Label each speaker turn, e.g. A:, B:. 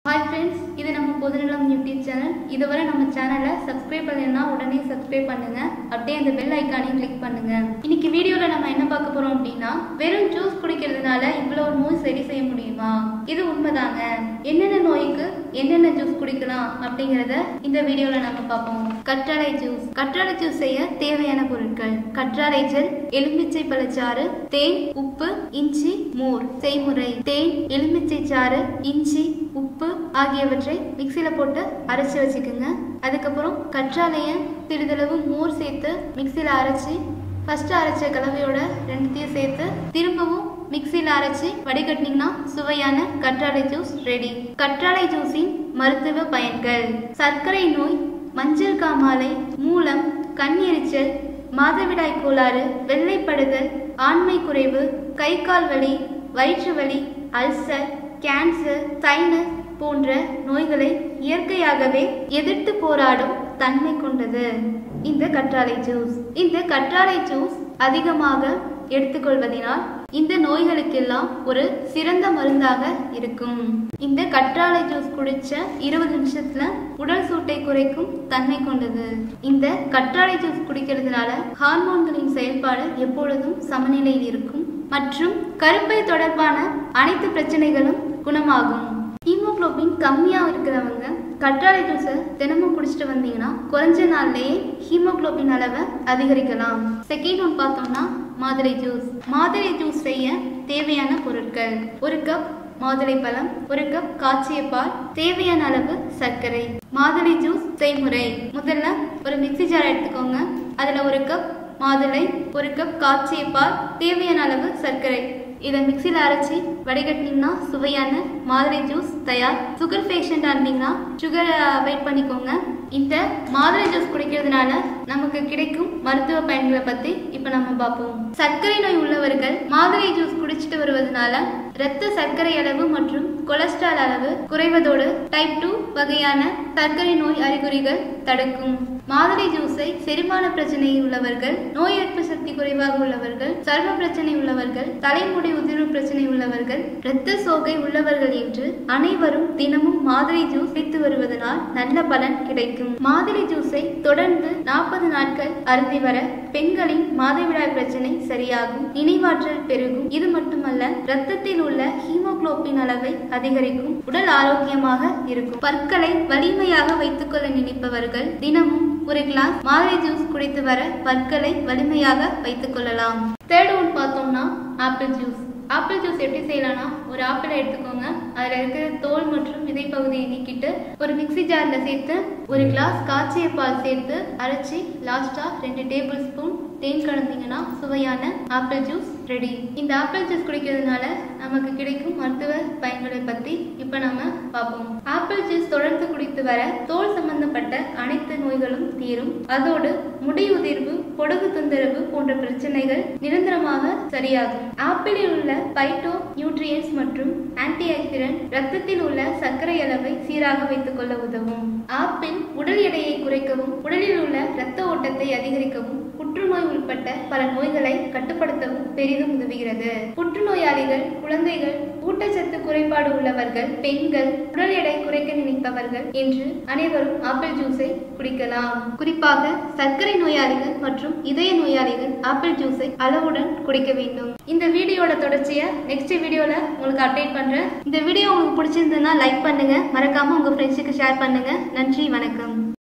A: hi friends இது நம்ம பொதுநலம் யூடியூப் சேனல் இதுவரை நம்ம சேனலை சப்ஸ்கிரைப் பண்ணலைன்னா உடனே சப்ஸ்கிரைப் பண்ணுங்க அப்படியே அந்த பெல் ஐக்கானையும் கிளிக் பண்ணுங்க இன்னைக்கு வீடியோல நம்ம என்ன பார்க்க போறோம் அப்படின்னா வெறும் ஜூஸ் குடிக்கிறதுனால இவ்வளோ ஒரு நோய் சரி செய்ய முடியுமா இது உண்மைதாங்க என்னென்ன நோய்க்கு என்னென்ன ஜூஸ் குடிக்கலாம் அப்படிங்கறத இந்த வீடியோல நம்ம பார்ப்போம் கற்றாழை ஜூஸ் கற்றாழை ஜூஸ் செய்ய தேவையான பொருட்கள் கற்றாழை ஜெல் எலுமிச்சை பழச்சாறு தேன் உப்பு இஞ்சி மோர் செய்முறை தேன் எலுமிச்சை சாறு இஞ்சி உப்பு ஆகியவற்றை மிக்சியில போட்டு அரைச்சி வச்சுக்கோங்க அதுக்கப்புறம் கற்றாழைய சிறிதளவு மோர் சேர்த்து மிக்சியில அரைச்சி ஃபர்ஸ்ட் அரைச்ச கலவையோட ரெண்டுத்தையும் சேர்த்து திரும்பவும் மிக்சியில் அரைச்சி வடிகட்டினீங்கன்னா சுவையான கற்றாழை ஜூஸ் ரெடி கற்றாழை ஜூஸின் மருத்துவ பயன்கள் சர்க்கரை நோய் மஞ்சள் காமாலை மூலம் கண் எரிச்சல் மாதவிடாய் கோளாறு வெள்ளைப்படுதல் ஆண்மை குறைவு கை கால் வலி வயிற்று வலி அல்சர் கேன்சர் சைனஸ் போன்ற நோய்களை இயற்கையாகவே எதிர்த்து போராடும் தன்மை கொண்டது இந்த கற்றாழை ஜூஸ் இந்த கற்றாழை ஜூஸ் அதிகமாக எடுத்துக்கொள்வதனால் இந்த நோய்களுக்கெல்லாம் ஒரு சிறந்த மருந்தாக இருக்கும் இந்த கற்றாழை ஜூஸ் குடிச்ச இருபது நிமிஷத்துல உடல் சூட்டை குறைக்கும் தன்மை கொண்டது இந்த கற்றாழை ஜூஸ் குடிக்கிறதுனால ஹார்மோன்களின் செயல்பாடு எப்பொழுதும் சமநிலையில் இருக்கும் மற்றும் கருப்பை தொடர்பான அனைத்து பிரச்சனைகளும் குணமாகும் ஹீமோகுளோபின் கம்மியாக இருக்கிறவங்க கற்றாழை ஜூஸை தினமும் குடிச்சிட்டு வந்தீங்கன்னா குறைஞ்ச நாள்லயே ஹீமோகுளோபின் அளவை அதிகரிக்கலாம் செகண்ட் ஒன் பார்த்தோம்னா மாதுளை ஜூஸ் மாதுளை ஜூஸ் செய்ய தேவையான பொருட்கள் ஒரு கப் மாதுளை பழம் ஒரு கப் காய்ச்சிய பால் தேவையான அளவு சர்க்கரை மாதுளை ஜூஸ் செய்முறை முதல்ல ஒரு மிக்ஸி ஜார் எடுத்துக்கோங்க அதுல ஒரு கப் மாதுளை ஒரு கப் காய்ச்சிய பால் தேவையான அளவு சர்க்கரை இதை மிக்சியில் அரைச்சி வடிகட்டினீங்கன்னா சுவையான மாதுளை ஜூஸ் தயார் சுகர் பேஷண்டாக இருந்தீங்கன்னா சுகரை அவாய்ட் பண்ணிக்கோங்க இந்த மாதுளை ஜூஸ் குடிக்கிறதுனால நமக்கு கிடைக்கும் மருத்துவ பயன்களை பற்றி இப்போ நம்ம பார்ப்போம் சர்க்கரை நோய் உள்ளவர்கள் மாதுளை ஜூஸ் குடிச்சிட்டு வருவதனால இரத்த சர்க்கரை அளவு மற்றும் கொலஸ்ட்ரால் அளவு குறைவதோடு டைப் டூ வகையான சர்க்கரை நோய் அறிகுறிகள் தடுக்கும் மாதுளை ஜூஸை செரிமான பிரச்சனை உள்ளவர்கள் நோய் எதிர்ப்பு சக்தி குறைவாக உள்ளவர்கள் சர்ம பிரச்சனை உள்ளவர்கள் தலைமுடி உதிர்வு பிரச்சனை உள்ளவர்கள் இரத்த சோகை உள்ளவர்கள் என்று அனைவரும் தினமும் மாதுளை ஜூஸ் குடித்து வருவதனால் நல்ல பலன் கிடைக்கும் மாதுளை ஜூஸை தொடர்ந்து நாற்பது நாட்கள் அருந்தி வர பெண்களின் மாதவிடாய் பிரச்சனை சரியாகும் நினைவாற்றல் பெருகும் இது மட்டுமல்ல இரத்தத்தில் உள்ள ஹீமோகுளோபின் அளவை அதிகரிக்கும் உடல் ஆரோக்கியமாக இருக்கும் பற்களை வலிமையாக வைத்துக்கொள்ள நினைப்பவர்கள் தினமும் ஒரு கிளாஸ் மாதுளை ஜூஸ் குடித்து வர பற்களை வலிமையாக வைத்துக் கொள்ளலாம் தேர்ட் ஒன் பார்த்தோம்னா ஆப்பிள் ஜூஸ் ஆப்பிள் ஜூஸ் எப்படி செய்யலாம்னா ஒரு ஆப்பிளை எடுத்துக்கோங்க அதில் இருக்கிற தோல் மற்றும் விதை பகுதியை நீக்கிட்டு ஒரு மிக்சி ஜாரில் சேர்த்து ஒரு கிளாஸ் காய்ச்சிய பால் சேர்த்து அரைச்சி லாஸ்ட்டாக ரெண்டு டேபிள் ஸ்பூன் தேன் கலந்தீங்கன்னா சுவையான ஆப்பிள் ஜூஸ் ரெடி இந்த ஆப்பிள் ஜூஸ் குடிக்கிறதுனால நமக்கு கிடைக்கும் மருத்துவ பயன்களை பற்றி இப்போ நம்ம பார்ப்போம் ஆப்பிள் ஜூஸ் தொடர்ந்து குடித்து வர தோல் சம்பந்தப்பட்ட அனைத்து நோய்களும் தீரும் அதோடு முடி உதிர்வு பொடுகு தொந்தரவு போன்ற பிரச்சனைகள் நிரந்தரமாக சரியாகும் ஆப்பிளில் உள்ள பைட்டோ நியூட்ரியன்ஸ் மற்றும் ஆன்டி ஆக்சிடென்ட் ரத்தத்தில் உள்ள சர்க்கரை அளவை சீராக வைத்துக் கொள்ள உதவும் ஆப்பிள் உடல் எடையை குறைக்கவும் உடலில் உள்ள இரத்த ஓட்டத்தை அதிகரிக்கவும் புற்றுநோய் உட்பட்ட பல நோய்களை கட்டுப்படுத்தவும் பெரிதும் உதவுகிறது புற்றுநோயாளிகள் குழந்தைகள் ஊட்டச்சத்து குறைபாடு உள்ளவர்கள் பெண்கள் உடல் எடை குறைக்க நினைப்பவர்கள் என்று அனைவரும் ஆப்பிள் ஜூஸை குடிக்கலாம் குறிப்பாக சர்க்கரை நோயாளிகள் மற்றும் இதய நோயாளிகள் ஆப்பிள் ஜூஸை அளவுடன் குடிக்க வேண்டும் இந்த வீடியோட தொடர்ச்சியை நெக்ஸ்ட் வீடியோல உங்களுக்கு அப்டேட் பண்றேன் இந்த வீடியோ உங்களுக்கு பிடிச்சிருந்ததுன்னா லைக் பண்ணுங்க மறக்காம உங்க ஃப்ரெண்ட்ஸுக்கு ஷேர் பண்ணுங்க நன்றி வணக்கம்